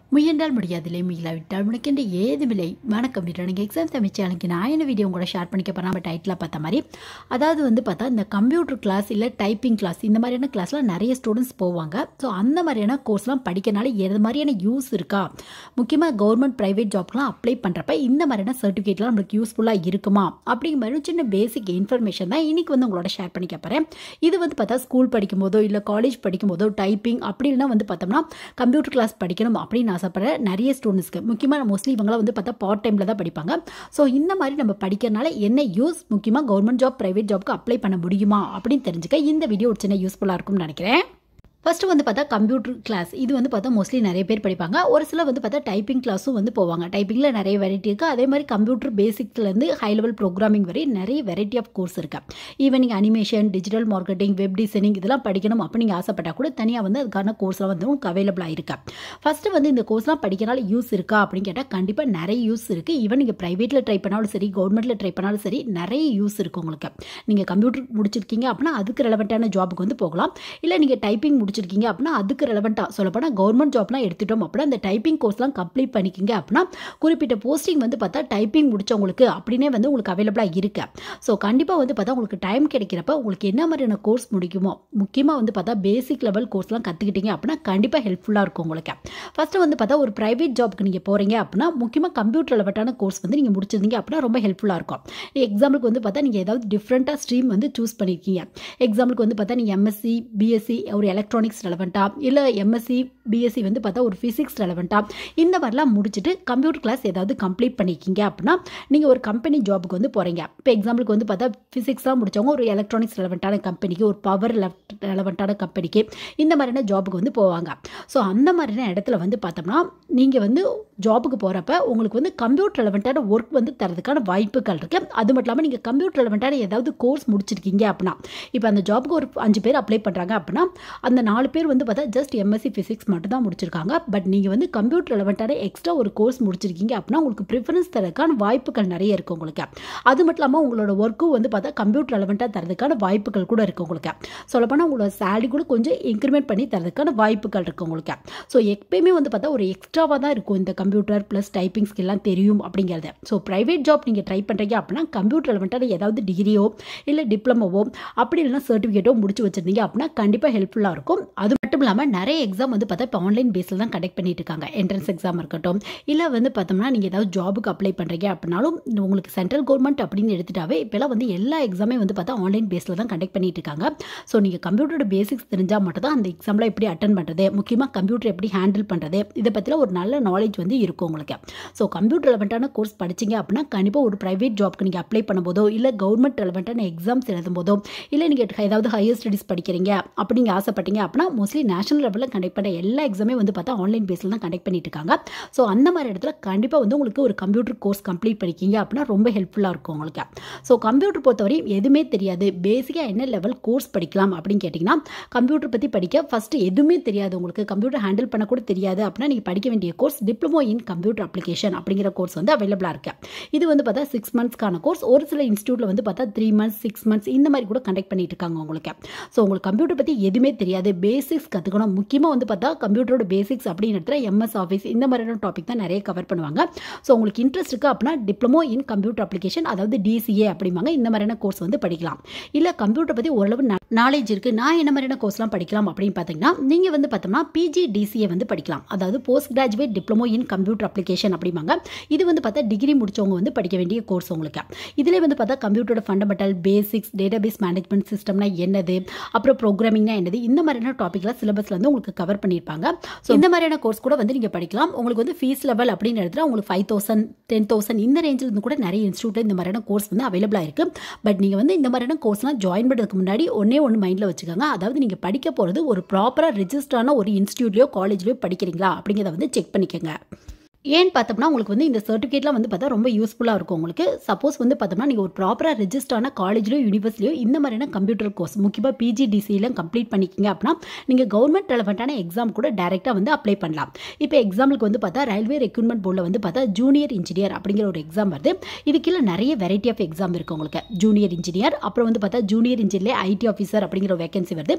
முயன்றால் முடியாதில்லை மீளாவிட்டால் முனக்கென்று ஏதுமில்லை வணக்கம் நீங்கள் எக்ஸாம் சமைச்சு எனக்கு நான் என்ன வீடியோ உங்களோட ஷேர் பண்ணிக்க போகிறேன் நம்ம டைட்டில் பார்த்த மாதிரி அதாவது வந்து பார்த்தா இந்த கம்ப்யூட்டர் கிளாஸ் இல்லை டைப்பிங் கிளாஸ் இந்த மாதிரியான கிளாஸ்லாம் நிறைய ஸ்டூடெண்ட்ஸ் போவாங்க ஸோ அந்த மாதிரியான கோர்ஸ்லாம் படிக்கிறனால எது மாதிரியான யூஸ் இருக்கா முக்கியமாக கவர்மெண்ட் ப்ரைவேட் ஜாப்க்குலாம் அப்ளை பண்ணுறப்ப இந்த மாதிரியான சர்டிஃபிகேட்லாம் நம்மளுக்கு யூஸ்ஃபுல்லாக இருக்குமா அப்படிங்கிற மாதிரி சின்ன பேசிக் இன்ஃபர்மேஷன் தான் இன்றைக்கி வந்து உங்களோட ஷேர் பண்ணிக்க போகிறேன் இது வந்து பார்த்தா ஸ்கூல் படிக்கும்போதோ இல்லை காலேஜ் படிக்கும்போதோ டைப்பிங் அப்படி இல்லைனா வந்து பார்த்தோம்னா கம்ப்யூட்டர் கிளாஸ் படிக்கணும் அப்படின்னு ஆசைப்படுற நிறைய ஸ்டூடெண்ட்ஸ்க்கு முக்கியமாக மோஸ்ட்லி இவங்களாம் வந்து பார்த்தா பார்ட் டைமில் தான் படிப்பாங்க ஸோ இந்த மாதிரி நம்ம படிக்கிறனால என்ன யூஸ் முக்கியமாக கவர்மெண்ட் ஜாப் ப்ரைவேட் ஜாப்க்கு அப்ளை பண்ண முடியுமா அப்படின்னு தெரிஞ்சுக்க இந்த வீடியோ ஒரு சின்ன யூஸ்ஃபுல்லாக இருக்கும்னு நினைக்கிறேன் ஃபஸ்ட்டு வந்து பார்த்தா கம்ப்யூட்டர் கிளாஸ் இது வந்து பார்த்தா மோஸ்ட்லி நிறைய பேர் படிப்பாங்க ஒரு சிலர் வந்து பார்த்தா டைப்பிங் கிளாஸும் வந்து போவாங்க டைப்பிங்கில் நிறைய வெரைட்டி இருக்குது அதே மாதிரி கம்ப்யூட்டர் பேசிக்ஸ்லேருந்து ஹை லெவல் ப்ரோக்ராமிங் வரை நிறைய வெரைட்டி ஆஃப் கோர்ஸ் இருக்குது ஈவன் நீங்கள் animation digital marketing web designing இதெல்லாம் படிக்கணும் அப்போ நீங்கள் ஆசைப்பட்டால் கூட தனியாக வந்து அதுக்கான கோர்ஸ்லாம் வந்து உங்களுக்கு அவைலபிளாக இருக்கு ஃபஸ்ட்டு வந்து இந்த கோர்ஸ்லாம் படிக்கிறனால யூஸ் இருக்கா அப்படின்னு கேட்டால் கண்டிப்பாக நிறைய யூஸ் இருக்குது ஈவன் நீங்கள் ப்ரைவேட்டில் ட்ரை பண்ணாலும் சரி கவர்மெண்ட்டில் ட்ரை பண்ணாலும் சரி நிறைய யூஸ் இருக்குது உங்களுக்கு நீங்கள் கம்ப்யூட்டர் முடிச்சிருக்கீங்க அப்படின்னா அதுக்கு ரெலவெண்ட்டான ஜாபுக்கு வந்து போகலாம் இல்லை நீங்கள் டைப்பிங் முடிச்சிருக்கீங்க அப்படின்னா அதுக்கு ரெலவெண்ட்டாக சொல்லப்போனால் கவர்மெண்ட் ஜாப்லாம் எடுத்துட்டோம் அப்படின்னா அந்த டைப்பிங் கோர்ஸ்லாம் கம்ப்ளீட் பண்ணிக்கிங்க அப்படின்னா குறிப்பிட்ட போஸ்டிங் வந்து பார்த்தா டைப்பிங் முடிச்சவங்களுக்கு அப்படின்னே வந்து உங்களுக்கு அவைலபிளாக இருக்கு ஸோ கண்டிப்பாக வந்து பார்த்தா உங்களுக்கு டைம் கிடைக்கிறப்ப உங்களுக்கு என்ன மாதிரியான கோர்ஸ் முடிக்குமோ முக்கியமாக வந்து பார்த்தா பேசிக் லெவல் கோர்ஸ்லாம் கற்றுக்கிட்டீங்க அப்படின்னா கண்டிப்பாக ஹெல்ப்ஃபுல்லாக இருக்கும் உங்களுக்கு ஃபஸ்ட்டு வந்து பார்த்தா ஒரு ப்ரைவேட் ஜாப்க்கு நீங்கள் போகிறீங்க அப்படின்னா முக்கியமாக கம்ப்யூட்டர் ரிலவெண்ட்டான கோர்ஸ் வந்து நீங்கள் முடிச்சிருந்தீங்க அப்படின்னா ரொம்ப ஹெல்ப்ஃபுல்லாக இருக்கும் எக்ஸாம்பிளுக்கு வந்து பார்த்தா நீங்கள் ஏதாவது டிஃப்ரெண்ட்டாக ஸ்ட்ரீம் வந்து சூஸ் பண்ணியிருக்கீங்க எக்ஸாம்பிளுக்கு வந்து பார்த்தா நீங்கள் எம்எஸ்சி பிஎஸ்சி ஒரு எலக்ட்ரானிக்ஸ் ரெலவெண்ட்டாக இல்லை எம்எஸ்சி பிஎஸ்சி வந்து பார்த்தா ஒரு ஃபிசிக்ஸ் ரெலவெண்ட்டாக இந்த மாதிரிலாம் முடிச்சுட்டு கம்ப்யூட்டர் கிளாஸ் ஏதாவது கம்ப்ளீட் பண்ணிக்கிங்க அப்படின்னா நீங்கள் ஒரு கம்பெனி ஜாபுக்கு வந்து போகிறீங்க இப்போ எக்ஸாம்பிளுக்கு வந்து பார்த்தா ஃபிசிக்ஸ்லாம் முடித்தவங்க ஒரு எலக்ட்ரானிக்ஸ் ரெலவெண்ட்டான கம்பெனிக்கு ஒரு பவர் ரெலவெண்ட்டான கம்பெனிக்கு இந்த மாதிரியான ஜாபுக்கு வந்து போவாங்க ஸோ அந்த மாதிரியான இடத்துல வந்து பார்த்தோம்னா நீங்கள் வந்து ஜாபுக்கு போகிறப்ப உங்களுக்கு வந்து கம்ப்யூட்டர் ரெலவெண்ட்டான ஒர்க் வந்து தரதுக்கான வாய்ப்புகள் இருக்குது அது மட்டும் இல்லாமல் நீங்கள் கம்ப்யூட்டர் ரெலவெண்ட்டான ஏதாவது கோர்ஸ் முடிச்சிருக்கீங்க அப்படின்னா இப்போ அந்த ஜாபுக்கு ஒரு அஞ்சு பேர் அப்ளை பண்ணுறாங்க அப்படின்னா அந்த நாலு பேர் வந்து பார்த்தா ஜஸ்ட் எம்எஸ்சி ஃபிசிக்ஸ் மட்டும் தான் முடிச்சிருக்காங்க பட் நீங்கள் வந்து கம்ப்யூட்டர் ரெலவெண்ட்டான எக்ஸ்ட்ரா ஒரு கோர்ஸ் முடிச்சிருக்கீங்க அப்படின்னா உங்களுக்கு ப்ரிஃபரன்ஸ் தரதுக்கான வாய்ப்புகள் நிறைய இருக்குது உங்களுக்கு அது மட்டும் இல்லாமல் உங்களோட ஒர்க்கும் வந்து பார்த்தா கம்ப்யூட்டர் ரெலவெண்ட்டாக தரதுக்கான வாய்ப்புகள் கூட இருக்குது உங்களுக்கு சொல்லப்போனால் உங்களோட சேலரி கூட கொஞ்சம் இன்க்ரிமெண்ட் பண்ணி தரதுக்கான வாய்ப்புகள் இருக்குது உங்களுக்கு ஸோ எப்பயுமே வந்து பார்த்தா ஒரு எக்ஸ்ட்ராவாக தான் இருக்கும் இந்த கம்ப்யூட்டர் ப்ளஸ் டைப்பிங் ஸ்கில்லாம் தெரியும் அப்படிங்கிறது ஸோ ப்ரைவேட் ஜாப் நீங்கள் ட்ரை பண்ணுறீங்க அப்படின்னா கம்ப்யூட்டர் ரெலவெண்ட்டான ஏதாவது டிகிரியோ இல்லை டிப்ளமோவோ அப்படி இல்லைனா சர்டிஃபிகேட்டோ முடிச்சு வச்சிருந்தீங்க அப்படின்னா கண்டிப்பாக ஹெல்ப்ஃபுல்லாக இருக்கும் அது மட்டும் இல்லாமல் நிறைய எக்ஸாம் வந்து பார்த்தா இப்போ ஆன்லைன் பேஸில் தான் கண்டக்ட் பண்ணிட்டு இருக்காங்க என்ட்ரன்ஸ் எக்ஸாம் இருக்கட்டும் இல்லை வந்து பார்த்தோம்னா நீங்கள் ஏதாவது ஜாபுக்கு அப்ளை பண்ணுறீங்க அப்படின்னாலும் உங்களுக்கு சென்ட்ரல் கவர்மெண்ட் அப்படின்னு எடுத்துட்டாவே இப்போலாம் வந்து எல்லா எக்ஸாமே வந்து பார்த்தா ஆன்லைன் பேஸில் தான் கண்டக்ட் பண்ணிட்டு இருக்காங்க ஸோ நீங்கள் கம்ப்யூட்டரோட பேசிக்ஸ் தெரிஞ்சால் மட்டும் தான் அந்த எக்ஸாமில் எப்படி அட்டன் பண்ணுறது முக்கியமாக கம்ப்யூட்டர் எப்படி ஹேண்டில் பண்ணுறது இதை பற்றிலாம் ஒரு நல்ல நாலேஜ் வந்து இருக்கும் உங்களுக்கு ஸோ கம்ப்யூட்டர் ரெலவெண்ட்டான கோர்ஸ் படிச்சிங்க அப்படின்னா கண்டிப்பாக ஒரு ப்ரைவேட் ஜாப்க்கு நீங்கள் அப்ளை பண்ணும்போதோ இல்லை கவர்மெண்ட் ரெலவெண்ட்டான எக்ஸாம்ஸ் எழுதும் போதோ இல்லை நீங்கள் ஏதாவது ஹையர் ஸ்டடீஸ் படிக்கிறீங்க அப்படி நீங்கள் ஆசைப்பட்டீங்க அப்படின்னா மோஸ்ட்லி நேஷனல் லெவலில் கண்டக்ட் பண்ண எல்லா எக்ஸாமே வந்து பார்த்தா ஆன்லைன் பேஸில் தான் கண்டக்ட் பண்ணிட்டு இருக்காங்க ஸோ அந்த மாதிரி இடத்துல கண்டிப்பாக வந்து உங்களுக்கு ஒரு கம்ப்யூட்டர் கோர்ஸ் கம்ப்ளீட் பண்ணிக்கிங்க அப்படின்னா ரொம்ப ஹெல்ப்ஃபுல்லாக இருக்கும் உங்களுக்கு ஸோ கம்ப்யூட்டர் பொறுத்தவரையும் எதுவுமே தெரியாது பேசிக்காக என்ன லெவல் கோர்ஸ் படிக்கலாம் அப்படின்னு கேட்டிங்கன்னா கம்ப்யூட்டர் பற்றி படிக்க ஃபஸ்ட்டு எதுவுமே தெரியாது உங்களுக்கு கம்ப்யூட்டர் ஹேண்டில் பண்ண கூட தெரியாது அப்படின்னா நீங்கள் படிக்க வேண்டிய course diploma in computer application அப்படிங்கிற கோர்ஸ் வந்து அவைலபிளாக இருக்கு இது வந்து பார்த்தா சிக்ஸ் மந்த்ஸ்க்கான கோர்ஸ் ஒரு சில இன்ஸ்டியூட்டில் வந்து பார்த்தா த்ரீ மந்த்ஸ் சிக்ஸ் மந்த்ஸ் இந்த மாதிரி கூட கண்டக்ட் பண்ணிட்டு இருக்காங்க உங்களுக்கு ஸோ உங்களுக்கு கம்ப்யூட்டர் பற்றி எதுவுமே தெரியாது பேசிக்ஸ் கற்றுக்கணும் முக்கியமாக வந்து பார்த்தா கம்ப்யூட்டரோட பேசிக்ஸ் அப்படின்னு இடத்துல எம்எஸ் ஆஃபீஸ் இந்த மாதிரியான டாபிக் தான் நிறைய கவர் பண்ணுவாங்க ஸோ உங்களுக்கு இன்ட்ரெஸ்ட் இருக்குது அப்படின்னா டிப்ளமோ இன் கம்ப்யூட்டர் அப்ளிகேஷன் அதாவது டிசிஏ அப்படிம்பாங்க இந்த மாதிரியான கோர்ஸ் வந்து படிக்கலாம் இல்லை கம்ப்யூட்டர் பற்றி ஓரளவு நாலேஜ் இருக்குது நான் என்ன மாதிரியான கோர்ஸ்லாம் படிக்கலாம் அப்படின்னு பார்த்தீங்கன்னா நீங்கள் வந்து பார்த்தோம்னா பிஜி டிசிஏ வந்து படிக்கலாம் அதாவது post graduate diploma in computer application அப்படிம்பாங்க இது வந்து பார்த்தா டிகிரி முடிச்சவங்க வந்து படிக்க வேண்டிய கோர்ஸ் உங்களுக்கு இதில் வந்து பார்த்தா கம்ப்யூட்டரோட ஃபண்டமெண்டல் பேசிக்ஸ் டேட்டாபேஸ் மேனேஜ்மெண்ட் சிஸ்டம்னா என்னது அப்புறம் ப்ரோக்ராமிங்னா என்னது இந்த மாதிரியான டாப்பிக்லாம் சிலபஸில் வந்து உங்களுக்கு கவர் பண்ணியிருப்பாங்க ஸோ இந்த மாதிரியான கோர்ஸ் கூட வந்து நீங்கள் படிக்கலாம் உங்களுக்கு வந்து ஃபீஸ் லெவல் அப்படின்னு எடுத்துகிட்டு உங்களுக்கு ஃபைவ் தௌசண்ட் டென் தௌசண்ட் இந்த ரேஞ்சில் இருந்து கூட நிறைய இன்ஸ்டியூட்டில் இந்த மாதிரியான கோர்ஸ் வந்து அவைலபிளாக இருக்குது பட் நீங்கள் வந்து இந்த மாதிரியான கோர்ஸ்லாம் ஜாயின் பண்ணுறதுக்கு முன்னாடி ஒன்றே ஒன்று மைண்டில் வச்சுக்கோங்க அதாவது நீங்கள் படிக்க போகிறது ஒரு ப்ராப்பராக ரிஜிஸ்டரான ஒரு இன்ஸ்டியூட்லையோ காலேஜ்லையோ படிக்கிறீங்களா அப்படிங்கிறத வந்து செக் பண்ணிக்கோங்க ஏன்னு பார்த்தோம்னா உங்களுக்கு வந்து இந்த சர்டிஃபிகேட்லாம் வந்து பார்த்தா ரொம்ப யூஸ்ஃபுல்லாக இருக்கும் உங்களுக்கு சப்போஸ் வந்து பார்த்தோம்னா நீங்கள் ஒரு ப்ராப்பராக ரெஜிஸ்டரான காலேஜ்லையோ யூனிவர்சிட்டியோ இந்த மாதிரியான கம்ப்யூட்டர் கோர்ஸ் முக்கியமாக பிஜிடிசியில் கம்ப்ளீட் பண்ணிக்கிங்க அப்படின்னா நீங்கள் கவர்மெண்ட் ரெலவெண்ட்டான எக்ஸாம் கூட டேரெக்டாக வந்து அப்ளை பண்ணலாம் இப்போ எக்ஸாம்பிளுக்கு வந்து பார்த்தா ரயில்வே ரெக்ரூட்மெண்ட் போர்டில் வந்து பார்த்தா ஜூனியர் இன்ஜினியர் அப்படிங்கிற ஒரு எக்ஸாம் வருது இதுக்குள்ள நிறைய வெரைட்டி ஆஃப் எக்ஸாம் இருக்குது உங்களுக்கு ஜூனியர் இன்ஜினியர் அப்புறம் வந்து பார்த்தா ஜூனியர் இன்ஜினியர் ஐடி ஆஃபீஸர் அப்படிங்கிற ஒரு வேகன்சி வருது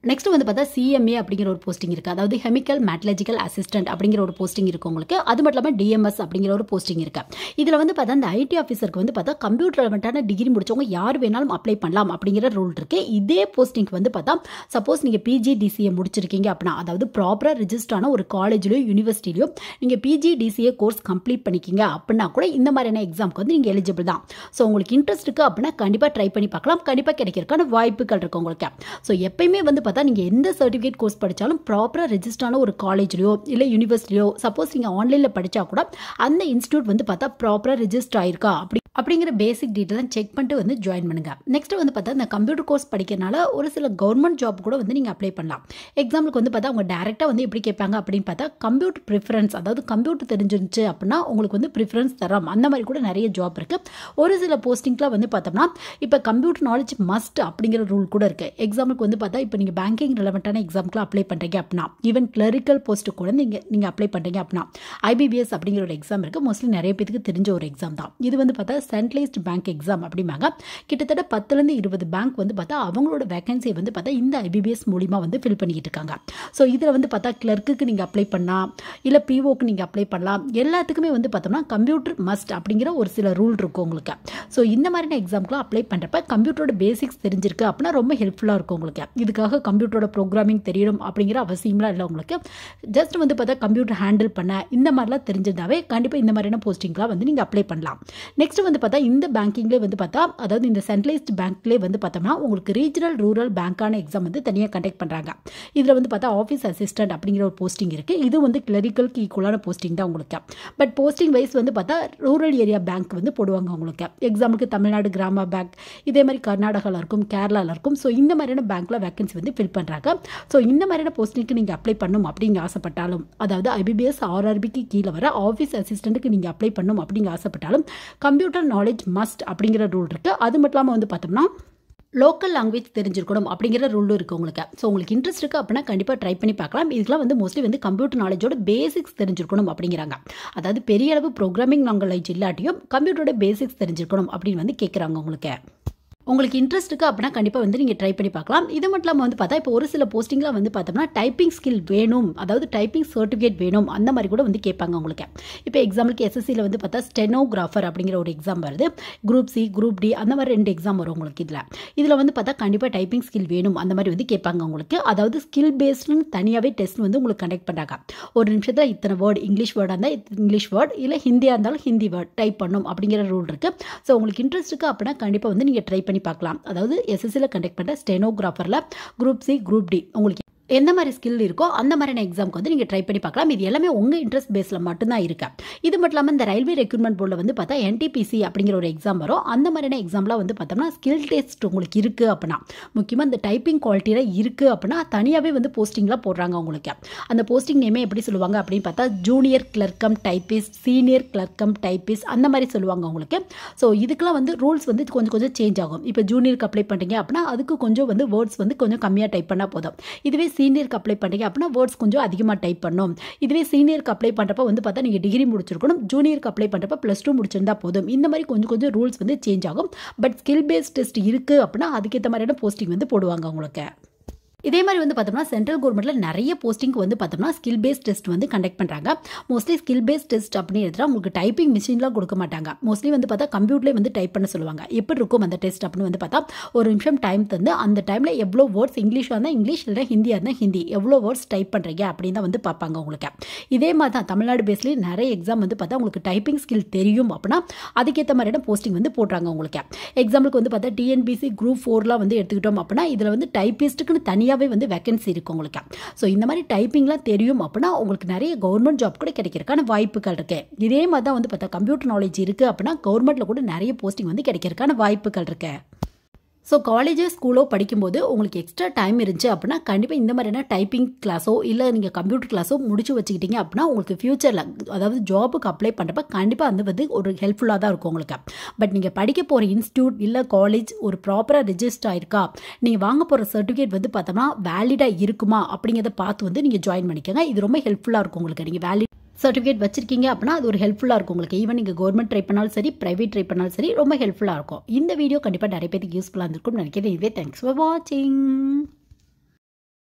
நெக்ஸ்ட் வந்து பார்த்தா சிஎம்ஏ அப்படிங்கிற ஒரு போஸ்டிங் இருக்குது அதாவது கெமிக்கல் மேட்டலஜிக்கல் அசிஸ்டன்ட் அப்படிங்கிற ஒரு போஸ்டிங் இருக்குது உங்களுக்கு அது மட்டும் இல்லாமல் டிஎம்எஸ் அப்படிங்கிற ஒரு போஸ்டிங் இருக்குது இதில் வந்து பார்த்தா இந்த ஐடி ஆஃபீஸருக்கு வந்து பார்த்தா கம்ப்யூட்டர் ரெலவெண்ட்டான டிகிரி முடிச்சவங்க யார் வேணாலும் அப்ளை பண்ணலாம் அப்படிங்கிற ரூல் இருக்குது இதே போஸ்டிங்க்கு வந்து பார்த்தா சப்போஸ் நீங்கள் பிஜி டிசிஏ முடிச்சிருக்கீங்க அப்படின்னா அதாவது ப்ராப்பராக ரிஜிஸ்டரான ஒரு காலேஜ்லையோ யூனிவர்சிட்டிலையோ நீங்கள் பிஜி டிசிஏ கோர்ஸ் கம்ப்ளீட் பண்ணிக்கிங்க அப்படின்னா கூட இந்த மாதிரியான எக்ஸாமுக்கு வந்து நீங்கள் எலிஜிபிள் தான் ஸோ உங்களுக்கு இன்ட்ரெஸ்ட் இருக்குது அப்படின்னா கண்டிப்பாக ட்ரை பண்ணி பார்க்கலாம் கண்டிப்பாக கிடைக்கிறதுக்கான வாய்ப்புகள் இருக்குது உங்களுக்கு ஸோ எப்பயுமே வந்து பார்த்தா நீங்கள் எந்த சர்டிஃபிகேட் கோர்ஸ் படித்தாலும் ப்ராப்பராக ரெஜிஸ்டரான ஒரு காலேஜ்லையோ இல்லை யூனிவர்சிட்டியோ சப்போஸ் நீங்கள் ஆன்லைனில் படித்தா கூட அந்த இன்ஸ்டியூட் வந்து பார்த்தா ப்ராப்பராக ரெஜிஸ்டர் ஆயிருக்கா அப்படி அப்படிங்கிற பேசிக் டீட்டெயிலாம் செக் பண்ணிட்டு வந்து ஜாயின் பண்ணுங்க நெக்ஸ்ட் வந்து பார்த்தா இந்த கம்ப்யூட்டர் கோர்ஸ் படிக்கிறனால ஒரு சில கவர்மெண்ட் ஜாப் கூட வந்து நீங்கள் அப்ளை பண்ணலாம் எக்ஸாம்பிளுக்கு வந்து பார்த்தா அவங்க டேரெக்டாக வந்து எப்படி கேட்பாங்க அப்படின்னு பார்த்தா கம்ப்யூட்டர் ப்ரிஃபரன்ஸ் அதாவது கம்ப்யூட்டர் தெரிஞ்சிருந்துச்சு அப்படின்னா உங்களுக்கு வந்து ப்ரிஃபரன்ஸ் தரோம் அந்த மாதிரி கூட நிறைய ஜாப் இருக்குது ஒரு சில போஸ்டிங்லாம் வந்து பார்த்தோம்னா இப்போ கம்ப்யூட்டர் நாலேஜ் மஸ்ட் அப்படிங்கிற ரூல் கூட இருக்குது எக்ஸாம்பிளுக்கு வந்து பார்த்தா இப்போ நீங்கள் பேங்கிங் ரிலவெண்ட்டான எக்ஸாம்க்குலாம் அப்ளை பண்ணுறீங்க அப்படின்னா ஈவன் கிளரிக்கல் போஸ்ட்டு கூட நீங்கள் நீங்கள் அப்ளை பண்ணுறீங்க அப்படின்னா ஐபிபிஎஸ் அப்படிங்கிற ஒரு எக்ஸாம் இருக்குது மோஸ்ட்லி நிறைய பேருக்கு தெரிஞ்ச ஒரு எக்ஸாம் தான் இது வந்து பார்த்தா சென்ட்ரலைஸ்ட் பேங்க் எக்ஸாம் அப்படிம்பாங்க கிட்டத்தட்ட பத்துலேருந்து இருபது பேங்க் வந்து பார்த்தா அவங்களோட வேகன்சியை வந்து பார்த்தா இந்த ஐபிபிஎஸ் மூலிமா வந்து ஃபில் பண்ணிக்கிட்டு இருக்காங்க ஸோ இதில் வந்து பார்த்தா கிளர்க்குக்கு நீங்கள் அப்ளை பண்ணலாம் இல்லை பிஓக்கு நீங்கள் அப்ளை பண்ணலாம் எல்லாத்துக்குமே வந்து பார்த்தோம்னா கம்ப்யூட்டர் மஸ்ட் அப்படிங்கிற ஒரு சில ரூல் இருக்கும் உங்களுக்கு ஸோ இந்த மாதிரியான எக்ஸாம்க்குலாம் அப்ளை பண்ணுறப்ப கம்ப்யூட்டரோட பேசிக்ஸ் தெரிஞ்சிருக்கு அப்படின்னா ரொம்ப ஹெல்ப்ஃபுல்லாக இருக்கும் உங்களுக்கு இதுக்காக கம்ப்யூட்டரோட ப்ரோக்ராமிங் தெரியணும் அப்படிங்கிற அவசியம்லாம் இல்லை உங்களுக்கு ஜஸ்ட் வந்து பார்த்தா கம்ப்யூட்டர் ஹேண்டில் பண்ண இந்த மாதிரிலாம் தெரிஞ்சிருந்தாவே கண்டிப்பாக இந்த மாதிரியான போஸ்டிங்லாம் வந்து நீங்கள் அப்ளை பண்ணலாம் நெக்ஸ்ட் வந்து பார்த்தா இந்த பேங்கிங்லேயே வந்து பார்த்தா அதாவது இந்த சென்ட்ரலைஸ்ட் பேங்க்லேயே வந்து பார்த்தோம்னா உங்களுக்கு ரீஜனல் ரூரல் பேங்க்கான எக்ஸாம் வந்து தனியாக கண்டக்ட் பண்ணுறாங்க இதில் வந்து பார்த்தா ஆஃபீஸ் அசிஸ்டன்ட் அப்படிங்கிற ஒரு போஸ்டிங் இருக்குது இது வந்து கிளரிக்கலுக்கு ஈக்குவலான போஸ்டிங் தான் உங்களுக்கு பட் போஸ்டிங் வைஸ் வந்து பார்த்தா ரூரல் ஏரியா பேங்க் வந்து போடுவாங்க உங்களுக்கு எக்ஸாம்பிளுக்கு தமிழ்நாடு கிராம பேங்க் இதே மாதிரி கர்நாடகாவில் இருக்கும் கேரளாவில் இருக்கும் ஸோ இந்த மாதிரியான பேங்க்கில் வேகன்சி வந்து ஃபில் பண்ணுறாங்க ஸோ இந்த மாதிரியான போஸ்டிங்க்கு நீங்கள் அப்ளை பண்ணணும் அப்படிங்க ஆசைப்பட்டாலும் அதாவது ஐபிபிஎஸ் ஆர்ஆர்பிக்கு கீழே வர ஆஃபீஸ் அசிஸ்டண்ட்டுக்கு நீங்கள் அப்ளை பண்ணணும் அப்படிங்க ஆசைப்பட்டாலும் கம்ப்யூட்டர் நாலேஜ் மஸ்ட் அப்படிங்கிற ரூல் இருக்குது அது மட்டும் இல்லாமல் வந்து பார்த்தோம்னா லோக்கல் லாங்குவேஜ் தெரிஞ்சிருக்கணும் அப்படிங்கிற ரூலும் இருக்குது உங்களுக்கு ஸோ உங்களுக்கு இன்ட்ரெஸ்ட் இருக்குது அப்படின்னா கண்டிப்பாக ட்ரை பண்ணி பார்க்கலாம் இதுக்கெலாம் வந்து மோஸ்ட்லி வந்து கம்ப்யூட்டர் நாலேஜோட பேசிக்ஸ் தெரிஞ்சிருக்கணும் அப்படிங்கிறாங்க அதாவது பெரிய அளவு ப்ரோக்ராமிங் நாலேஜ் இல்லாட்டியும் கம்ப்யூட்டரோட பேசிக்ஸ் தெரிஞ்சிருக்கணும் அப்படின்னு வந்து கேட்குறாங்க உங்களுக்கு உங்களுக்கு இன்ட்ரெஸ்ட் இருக்குது அப்படின்னா கண்டிப்பாக வந்து நீங்கள் ட்ரை பண்ணி பார்க்கலாம் இது மட்டும் இல்லாமல் வந்து பார்த்தா இப்போ ஒரு சில போஸ்டிங்லாம் வந்து பார்த்தோம்னா டைப்பிங் ஸ்கில் வேணும் அதாவது டைப்பிங் சர்டிஃபிகேட் வேணும் அந்த மாதிரி கூட வந்து கேட்பாங்க உங்களுக்கு இப்போ எக்ஸாம்பிளுக்கு எஸ்எஸ்சியில் வந்து பார்த்தா ஸ்டெனோகிராஃபர் அப்படிங்கிற ஒரு எக்ஸாம் வருது குரூப் சி குரூப் டி அந்த மாதிரி ரெண்டு எக்ஸாம் வரும் உங்களுக்கு இதில் இதில் வந்து பார்த்தா கண்டிப்பாக டைப்பிங் ஸ்கில் வேணும் அந்த மாதிரி வந்து கேட்பாங்க உங்களுக்கு அதாவது ஸ்கில் பேஸ்டுன்னு தனியாகவே டெஸ்ட் வந்து உங்களுக்கு கண்டக்ட் பண்ணுறாங்க ஒரு நிமிஷத்தில் இத்தனை வேர்டு இங்கிலீஷ் வேர்டாக இருந்தால் இங்கிலீஷ் வேர்ட் இல்லை ஹிந்தியாக இருந்தாலும் ஹிந்தி வேர்ட் டைப் பண்ணும் அப்படிங்கிற ரூல் இருக்குது ஸோ உங்களுக்கு இன்ட்ரெஸ்ட் இருக்குது அப்படின்னா கண்டிப்பாக வந்து நீங்கள் ட்ரை பண்ணி பார்க்கலாம் அதாவது எஸ்எஸ்சியில் கண்டக்ட் பண்ணுற ஸ்டெனோகிராஃபரில் குரூப் சி குரூப் டி உங்களுக்கு எந்த மாதிரி ஸ்கில் இருக்கோ அந்த மாதிரியான எக்ஸாமுக்கு வந்து நீங்கள் ட்ரை பண்ணி பார்க்கலாம் இது எல்லாமே உங்கள் இன்ட்ரெஸ்ட் பேஸில் மட்டும்தான் இருக்கு இது மட்டும் இல்லாமல் இந்த ரயில்வே ரெக்ரூட்மெண்ட் போர்டில் வந்து பார்த்தா என்டிபிசி அப்படிங்கிற ஒரு எக்ஸாம் வரும் அந்த மாதிரியான எக்ஸாம்லாம் வந்து பார்த்தோம்னா ஸ்கில் டெஸ்ட் உங்களுக்கு இருக்குது அப்படின்னா முக்கியமாக இந்த டைப்பிங் குவாலிட்டியில் இருக்குது அப்படின்னா தனியாகவே வந்து போஸ்டிங்லாம் போடுறாங்க உங்களுக்கு அந்த போஸ்டிங் நேமே எப்படி சொல்லுவாங்க அப்படின்னு பார்த்தா ஜூனியர் கிளர்க்கம் டைப்பிஸ்ட் சீனியர் கிளர்க்கம் டைப்பிஸ்ட் அந்த மாதிரி சொல்லுவாங்க உங்களுக்கு ஸோ இதுக்கெல்லாம் வந்து ரூல்ஸ் வந்து கொஞ்சம் கொஞ்சம் சேஞ்ச் ஆகும் இப்போ ஜூனியருக்கு அப்ளை பண்ணுறீங்க அப்படின்னா அதுக்கு கொஞ்சம் வந்து வேர்ட்ஸ் வந்து கொஞ்சம் கம்மியாக டைப் பண்ணால் போதும் இதுவே சீனியருக்கு அப்ளை பண்ணுறீங்க அப்படின்னா வேர்ட்ஸ் கொஞ்சம் அதிகமாக டைப் பண்ணும் இதுவே சீனியருக்கு அப்ளை பண்ணுறப்ப வந்து பார்த்தா நீங்கள் டிகிரி முடிச்சிருக்கணும் ஜூனியருக்கு அப்ளை பண்ணுறப்ப ப்ளஸ் டூ முடிச்சிருந்தா போதும் இந்த மாதிரி கொஞ்சம் கொஞ்சம் ரூல்ஸ் வந்து சேஞ்ச் ஆகும் பட் ஸ்கில் பேஸ்ட் டெஸ்ட் இருக்குது அப்படின்னா அதுக்கேற்ற மாதிரியான போஸ்டிங் வந்து போடுவாங்க உங்களுக்கு இதே மாதிரி வந்து பார்த்தோம்னா சென்ட்ரல் கவர்மெண்ட்டில் நிறைய போஸ்டிங்க்கு வந்து பார்த்தோம்னா ஸ்கில் பேஸ்ட் டெஸ்ட் வந்து கண்டக்ட் பண்ணுறாங்க மோஸ்ட்லி ஸ்கில் பேஸ்ட் டெஸ்ட் அப்படின்னு எடுத்தால் உங்களுக்கு டைப்பிங் மிஷின்லாம் கொடுக்க மாட்டாங்க மோஸ்ட்லி வந்து பார்த்தா கம்ப்யூட்டர்லேயே வந்து டைப் பண்ண சொல்லுவாங்க எப்படி இருக்கும் அந்த டெஸ்ட் அப்படின்னு வந்து பார்த்தா ஒரு நிமிஷம் டைம் தந்து அந்த டைமில் எவ்வளோ வேர்ட்ஸ் இங்கிலீஷாக இருந்தால் இங்கிலீஷ் இல்லை ஹிந்தியாக இருந்தால் ஹிந்தி எவ்வளோ வேர்ட்ஸ் டைப் பண்ணுறீங்க அப்படின்னு தான் வந்து பார்ப்பாங்க உங்களுக்கு இதே மாதிரி தான் தமிழ்நாடு பேஸ்லேயே நிறைய எக்ஸாம் வந்து பார்த்தா உங்களுக்கு டைப்பிங் ஸ்கில் தெரியும் அப்படின்னா அதுக்கேற்ற மாதிரியான போஸ்டிங் வந்து போடுறாங்க உங்களுக்கு எக்ஸாம்பிளுக்கு வந்து பார்த்தா டிஎன்பிசி குரூப் ஃபோர்லாம் வந்து எடுத்துக்கிட்டோம் அப்படின்னா இதில் வந்து டைப்பிஸ்ட்டுக்குன்னு தனியாகவே வந்து வேகன்சி இருக்குது உங்களுக்கு ஸோ இந்த மாதிரி டைப்பிங்லாம் தெரியும் அப்படின்னா உங்களுக்கு நிறைய கவர்மெண்ட் ஜாப் கூட கிடைக்கிறதுக்கான வாய்ப்புகள் இருக்கு இதே மாதிரி தான் வந்து பார்த்தா கம்ப்யூட்டர் நாலேஜ் இருக்குது அப்படின்னா கவர்மெண்ட்டில் கூட நிறைய போஸ்டிங் வந்து கிடைக்கிறதுக்கான வாய்ப்புகள் இருக்கு ஸோ காலேஜோ ஸ்கூலோ படிக்கும்போது உங்களுக்கு எக்ஸ்ட்ரா டைம் இருந்துச்சு அப்படின்னா கண்டிப்பாக இந்த மாதிரியான டைப்பிங் கிளாஸோ இல்லை நீங்கள் கம்ப்யூட்டர் கிளாஸோ முடிச்சு வச்சுக்கிட்டீங்க அப்படின்னா உங்களுக்கு ஃப்யூச்சரில் அதாவது ஜாபுக்கு அப்ளை பண்ணுறப்ப கண்டிப்பாக அது வந்து ஒரு ஹெல்ப்ஃபுல்லாக தான் இருக்கும் உங்களுக்கு பட் நீங்கள் படிக்க போகிற இன்ஸ்டியூட் இல்லை காலேஜ் ஒரு ப்ராப்பராக ரிஜிஸ்டர் ஆயிருக்கா நீங்கள் வாங்க போகிற சர்டிஃபிகேட் வந்து பார்த்தோம்னா வேலிடாக இருக்குமா அப்படிங்கிறத பார்த்து வந்து நீங்கள் ஜாயின் பண்ணிக்கோங்க இது ரொம்ப ஹெல்ப்ஃபுல்லாக இருக்கும் உங்களுக்கு நீங்கள் வேலிட் சர்டிஃபிகேட் வச்சிருக்கீங்க அப்படின்னா அது ஒரு ஹெல்ப்ஃபுல்லாக இருக்கும் உங்களுக்கு ஈவன் நீங்கள் கவர்மெண்ட் ட்ரை பண்ணாலும் சரி ப்ரைவேட் ட்ரை பண்ணாலும் சரி ரொம்ப ஹெல்ப்ஃபுல்லாக இருக்கும் இந்த வீடியோ கண்டிப்பாக நிறைய பேருக்கு யூஸ்ஃபுல்லாக இருந்திருக்கும் நினைக்கிறேன் இதுவே தேங்க்ஸ் ஃபார் வாட்சிங்